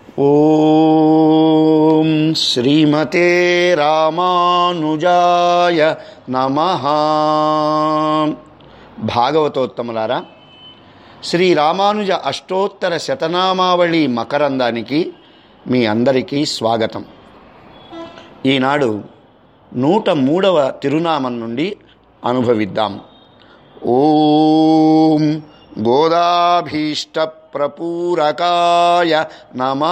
ఓం శ్రీమతే రామానుజాయ నమ భాగవతోత్తములారా శ్రీ రామానుజ అష్టోత్తర శతనామావళి మకరందానికి మీ అందరికీ స్వాగతం ఈనాడు నూట మూడవ తిరునామం నుండి అనుభవిద్దాం ఓం గోదాభీష్ట ప్రపూరకాయ నమ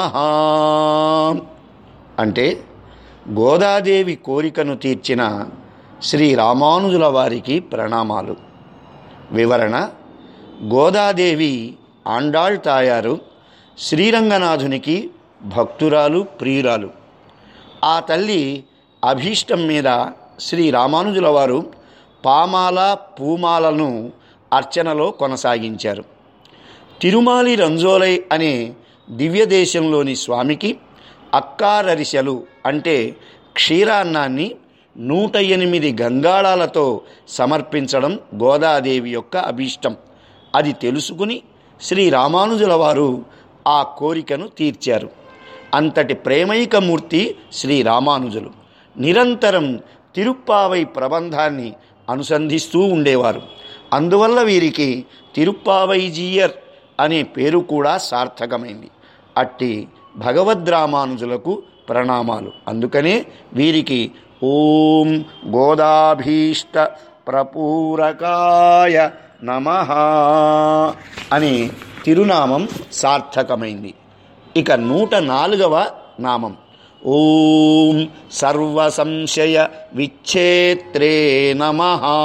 అంటే గోదాదేవి కోరికను తీర్చిన శ్రీ రామానుజుల వారికి ప్రణామాలు వివరణ గోదాదేవి ఆండాళ్ తాయారు శ్రీరంగనాథునికి భక్తురాలు ప్రియురాలు ఆ తల్లి అభీష్టం మీద శ్రీ రామానుజుల వారు పామాల పూమాలను అర్చనలో కొనసాగించారు తిరుమాలి రంజోలై అనే దివ్య దేశంలోని స్వామికి అక్కారరిసెలు అంటే క్షీరాన్నాన్ని నూట ఎనిమిది గంగాళాలతో సమర్పించడం గోదాదేవి యొక్క అభీష్టం అది తెలుసుకుని శ్రీ రామానుజుల వారు ఆ కోరికను తీర్చారు అంతటి ప్రేమైకమూర్తి శ్రీ రామానుజులు నిరంతరం తిరుప్పావై ప్రబంధాన్ని అనుసంధిస్తూ ఉండేవారు అందువల్ల వీరికి తిరుప్పావైజీయర్ అనే పేరు కూడా సార్థకమైంది అట్టి భగవద్రామానుజులకు ప్రణామాలు అందుకనే వీరికి ఓం గోదాభీష్ట ప్రపూరకాయ నమ అనే తిరునామం సార్థకమైంది ఇక నూట నాలుగవ నామం ఓం సర్వసంశయ విచ్ఛేత్రే నమ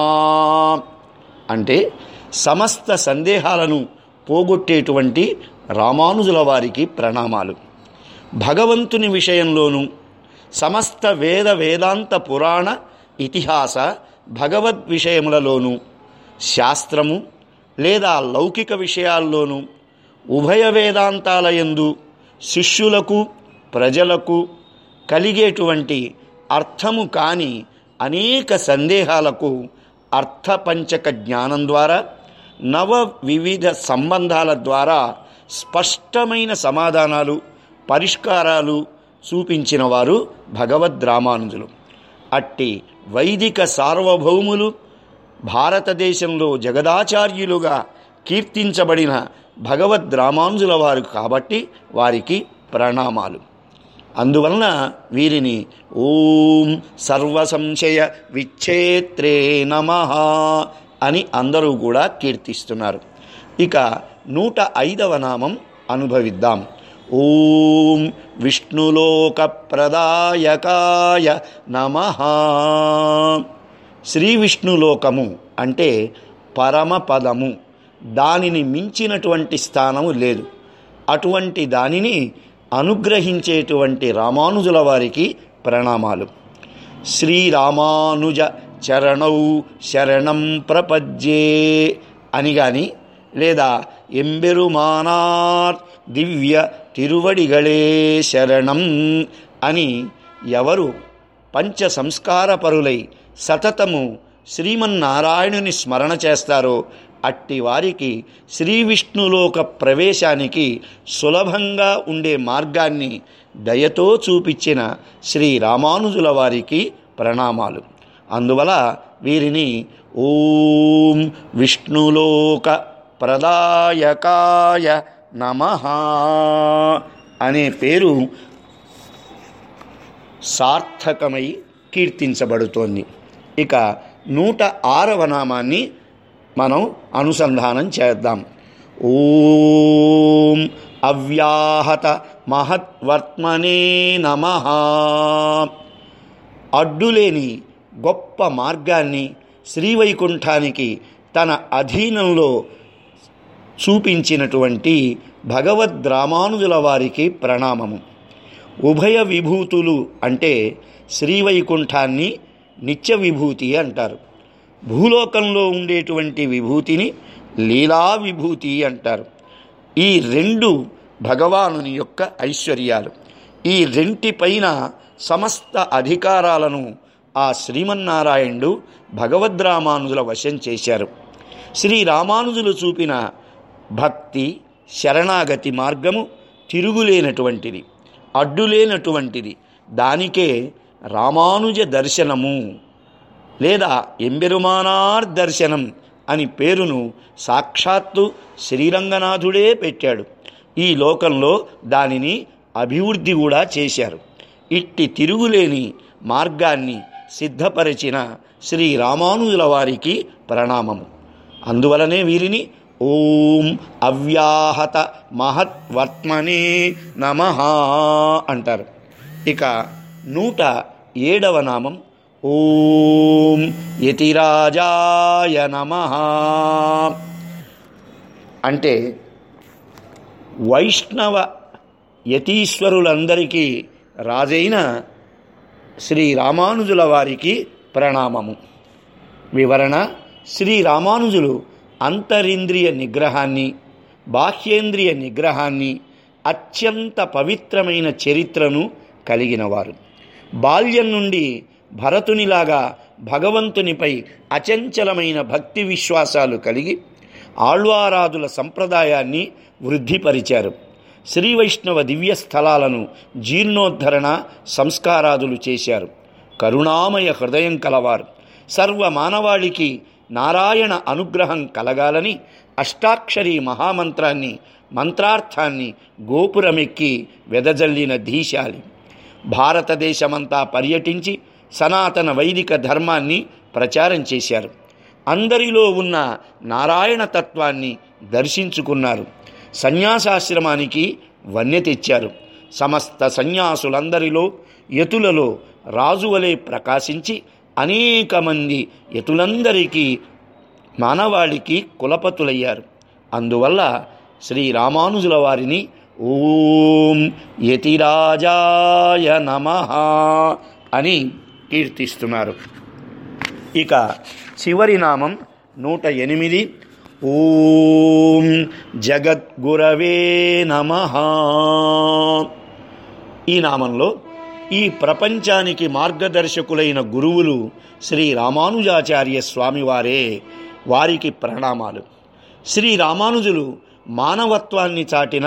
అంటే సమస్త సందేహాలను పోగొట్టేటువంటి రామానుజుల వారికి ప్రణామాలు భగవంతుని విషయంలోనూ సమస్త వేద వేదాంత పురాణ ఇతిహాస భగవద్ విషయములలోనూ శాస్త్రము లేదా లౌకిక విషయాల్లోనూ ఉభయ వేదాంతాలయందు శిష్యులకు ప్రజలకు కలిగేటువంటి అర్థము కాని అనేక సందేహాలకు అర్థపంచక జ్ఞానం ద్వారా నవ వివిధ సంబంధాల ద్వారా స్పష్టమైన సమాధానాలు పరిష్కారాలు చూపించిన వారు భగవద్ రామానుజులు అట్టి వైదిక సార్వభౌములు భారతదేశంలో జగదాచార్యులుగా కీర్తించబడిన భగవద్ రామానుజుల వారు కాబట్టి వారికి ప్రణామాలు అందువలన వీరిని ఓం సర్వసంశయ విచ్ఛేత్రే నమ అని అందరూ కూడా కీర్తిస్తున్నారు ఇక నూట ఐదవ నామం అనుభవిద్దాం ఓం విష్ణులోక ప్రదాయకాయ నమ శ్రీ విష్ణులోకము అంటే పరమపదము దానిని మించినటువంటి స్థానము లేదు అటువంటి దానిని అనుగ్రహించేటువంటి రామానుజుల వారికి ప్రణామాలు శ్రీరామానుజ చరణౌ శరణం ప్రపజ్యే అని కానీ లేదా ఎంబెరుమానార్ దివ్య తిరువడిగళే శరణం అని ఎవరు పంచ సంస్కారపరులై సతతము శ్రీమన్నారాయణుని స్మరణ చేస్తారో అట్టి వారికి శ్రీ విష్ణులోక ప్రవేశానికి సులభంగా ఉండే మార్గాన్ని దయతో చూపించిన శ్రీ రామానుజుల వారికి ప్రణామాలు అందువల వీరిని ఓం విష్ణులోక ప్రదాయకాయ నమ అనే పేరు సార్థకమై కీర్తించబడుతోంది ఇక నూట ఆరవ నామాన్ని మనం అనుసంధానం చేద్దాం ఓం అవ్యాహత మహత్వర్త్మనే నమ అడ్డులేని గొప్ప మార్గాన్ని శ్రీవైకుంఠానికి తన అధీనంలో చూపించినటువంటి భగవద్ రామానుజుల వారికి ప్రణామము ఉభయ విభూతులు అంటే శ్రీవైకుంఠాన్ని నిత్య విభూతి అంటారు భూలోకంలో ఉండేటువంటి విభూతిని లీలా విభూతి అంటారు ఈ రెండు భగవానుని యొక్క ఐశ్వర్యాలు ఈ రెంటిపైన సమస్త అధికారాలను ఆ శ్రీమన్నారాయణుడు భగవద్రామానుజుల వశం చేశారు శ్రీ రామానుజులు చూపిన భక్తి శరణాగతి మార్గము తిరుగులేనటువంటిది అడ్డులేనటువంటిది దానికే రామానుజ దర్శనము లేదా ఎంబెరుమానార్ దర్శనం అని పేరును సాక్షాత్తు శ్రీరంగనాథుడే పెట్టాడు ఈ లోకంలో దానిని అభివృద్ధి కూడా చేశారు ఇట్టి తిరుగులేని మార్గాన్ని సిద్ధపరిచిన శ్రీ రామానుజుల వారికి ప్రణామము అందువలనే వీరిని ఓం అవ్యాహత మహత్వర్త్మనే నమ అంటారు ఇక నూట ఏడవ నామం ఓం యతిరాజాయ నమ అంటే వైష్ణవ యతీశ్వరులందరికీ రాజైన శ్రీ రామానుజుల వారికి ప్రణామము వివరణ శ్రీ రామానుజులు అంతరింద్రియ నిగ్రహాన్ని బాహ్యేంద్రియ నిగ్రహాన్ని అత్యంత పవిత్రమైన చరిత్రను కలిగినవారు బాల్యం నుండి భరతునిలాగా భగవంతునిపై అచంచలమైన భక్తి విశ్వాసాలు కలిగి ఆళ్వారాదుల సంప్రదాయాన్ని వృద్ధిపరిచారు శ్రీ వైష్ణవ దివ్య స్థలాలను జీర్ణోద్ధరణ సంస్కారాదులు చేశారు కరుణామయ హృదయం కలవారు సర్వ మానవాళికి నారాయణ అనుగ్రహం కలగాలని అష్టాక్షరి మహామంత్రాన్ని మంత్రార్థాన్ని గోపురమెక్కి వెదజల్లిన ధీశాలి భారతదేశమంతా పర్యటించి సనాతన వైదిక ధర్మాన్ని ప్రచారం చేశారు అందరిలో ఉన్న నారాయణ తత్వాన్ని దర్శించుకున్నారు సన్యాసాశ్రమానికి వన్య తెచ్చారు సమస్త సన్యాసులందరిలో యతులలో రాజువలే ప్రకాశించి అనేక మంది యతులందరికీ మానవాళికి కులపతులయ్యారు అందువల్ల శ్రీ రామానుజుల వారిని ఓం యతిరాజాయ నమ అని కీర్తిస్తున్నారు ఇక చివరి నామం నూట ఎనిమిది ఓం జగద్గురవే నమ ఈ నామంలో ఈ ప్రపంచానికి మార్గదర్శకులైన గురువులు శ్రీ రామానుజాచార్య స్వామివారే వారికి ప్రణామాలు శ్రీ రామానుజులు మానవత్వాన్ని చాటిన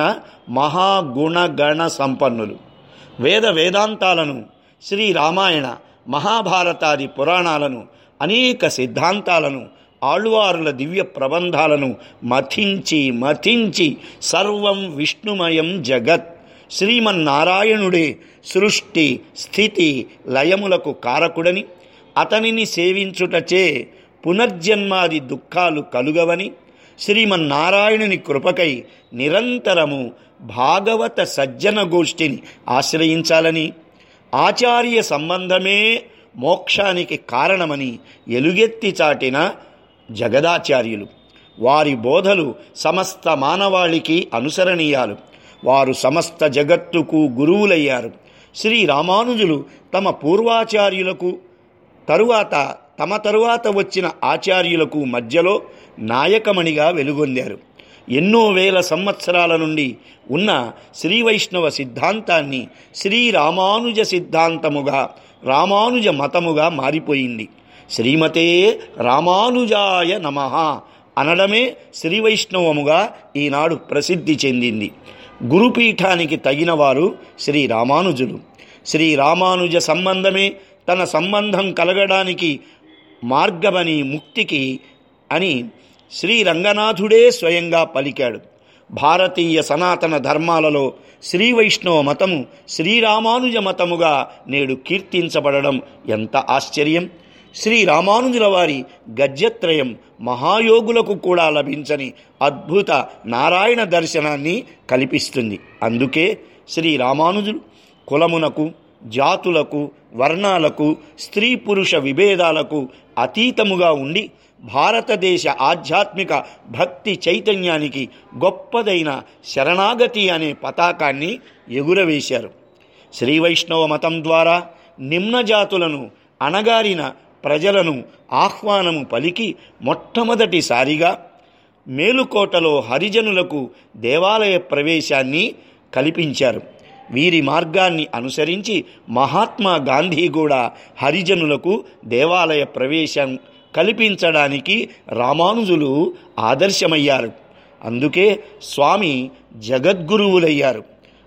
మహాగుణగణ సంపన్నులు వేద వేదాంతాలను శ్రీ రామాయణ మహాభారతాది పురాణాలను అనేక సిద్ధాంతాలను ఆళ్వారుల దివ్య ప్రబంధాలను మథించి మథించి సర్వం విష్ణుమయం జగత్ శ్రీమన్నారాయణుడే సృష్టి స్థితి లయములకు కారకుడని అతనిని సేవించుటచే పునర్జన్మాది దుఃఖాలు కలుగవని శ్రీమన్నారాయణుని కృపకై నిరంతరము భాగవత సజ్జన గోష్ఠిని ఆశ్రయించాలని ఆచార్య సంబంధమే మోక్షానికి కారణమని ఎలుగెత్తి చాటిన జగదాచార్యులు వారి బోధలు సమస్త మానవాళికి అనుసరణీయాలు వారు సమస్త జగత్తుకు గురువులయ్యారు శ్రీ రామానుజులు తమ పూర్వాచార్యులకు తరువాత తమ తరువాత వచ్చిన ఆచార్యులకు మధ్యలో నాయకమణిగా వెలుగొందారు ఎన్నో వేల సంవత్సరాల నుండి ఉన్న శ్రీ వైష్ణవ సిద్ధాంతాన్ని శ్రీ రామానుజ సిద్ధాంతముగా రామానుజ మతముగా మారిపోయింది శ్రీమతే రామానుజాయ నమ అనడమే శ్రీ వైష్ణవముగా ఈనాడు ప్రసిద్ధి చెందింది గురుపీఠానికి తగినవారు శ్రీ రామానుజులు శ్రీ రామానుజ సంబంధమే తన సంబంధం కలగడానికి మార్గమని ముక్తికి అని శ్రీ రంగనాథుడే స్వయంగా పలికాడు భారతీయ సనాతన ధర్మాలలో శ్రీ వైష్ణవ మతము శ్రీరామానుజ మతముగా నేడు కీర్తించబడడం ఎంత ఆశ్చర్యం శ్రీ రామానుజుల వారి గద్యత్రయం మహాయోగులకు కూడా లభించని అద్భుత నారాయణ దర్శనాన్ని కల్పిస్తుంది అందుకే శ్రీ రామానుజులు కులమునకు జాతులకు వర్ణాలకు స్త్రీ పురుష విభేదాలకు అతీతముగా ఉండి భారతదేశ ఆధ్యాత్మిక భక్తి చైతన్యానికి గొప్పదైన శరణాగతి అనే పతాకాన్ని ఎగురవేశారు శ్రీ వైష్ణవ మతం ద్వారా నిమ్న జాతులను అణగారిన ప్రజలను ఆహ్వానము పలికి మొట్టమొదటిసారిగా మేలుకోటలో హరిజనులకు దేవాలయ ప్రవేశాన్ని కల్పించారు వీరి మార్గాన్ని అనుసరించి మహాత్మా గాంధీ కూడా హరిజనులకు దేవాలయ ప్రవేశం కల్పించడానికి రామానుజులు ఆదర్శమయ్యారు అందుకే స్వామి జగద్గురువులయ్యారు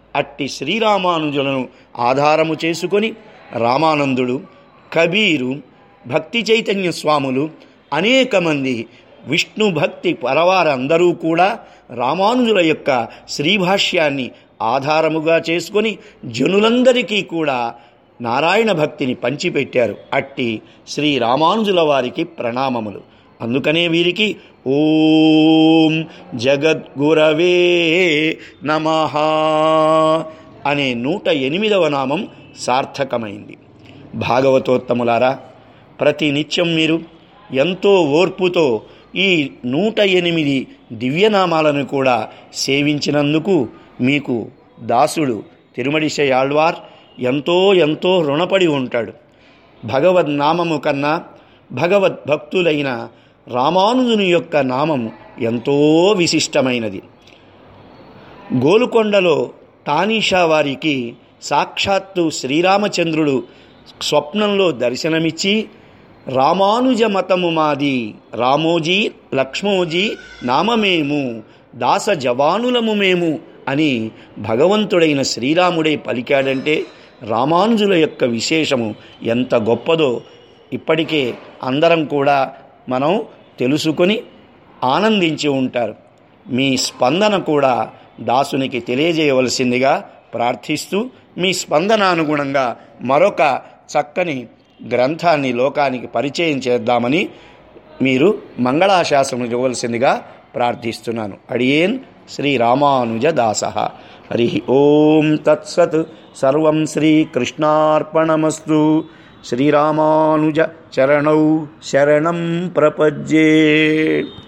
అట్టి శ్రీరామానుజులను ఆధారము చేసుకొని రామానందుడు కబీరు భక్తి చైతన్య స్వాములు అనేక మంది విష్ణు భక్తి పరవారందరూ కూడా రామానుజుల యొక్క శ్రీభాష్యాన్ని ఆధారముగా చేసుకొని జనులందరికీ కూడా నారాయణ భక్తిని పంచిపెట్టారు అట్టి శ్రీ రామానుజుల వారికి ప్రణామములు అందుకనే వీరికి ఓం జగద్గురవే నమ అనే నూట ఎనిమిదవ నామం సార్థకమైంది భాగవతోత్తములారా ప్రతి నిత్యం మీరు ఎంతో ఓర్పుతో ఈ నూట ఎనిమిది దివ్యనామాలను కూడా సేవించినందుకు మీకు దాసుడు తిరుమడిశయాళ్వార్ ఎంతో ఎంతో రుణపడి ఉంటాడు భగవద్ నామము కన్నా భగవద్భక్తులైన రామానుజుని యొక్క నామం ఎంతో విశిష్టమైనది గోలుకొండలో తానీషా వారికి సాక్షాత్తు శ్రీరామచంద్రుడు స్వప్నంలో దర్శనమిచ్చి రామానుజ మతము మాది రామోజీ లక్ష్మోజీ నామమేము దాస జవానులము మేము అని భగవంతుడైన శ్రీరాముడే పలికాడంటే రామానుజుల యొక్క విశేషము ఎంత గొప్పదో ఇప్పటికే అందరం కూడా మనం తెలుసుకొని ఆనందించి ఉంటారు మీ స్పందన కూడా దాసునికి తెలియజేయవలసిందిగా ప్రార్థిస్తూ మీ స్పందనానుగుణంగా మరొక చక్కని గ్రంథాన్ని లోకానికి పరిచయం చేద్దామని మీరు మంగళాశాసనం ఇవ్వవలసిందిగా ప్రార్థిస్తున్నాను అడియేన్ శ్రీ రామానుజ దాస హరి ఓం తత్సత్ సర్వం శ్రీకృష్ణార్పణమస్తు శ్రీరామానుజ చరణౌ శరణం ప్రపజ్యే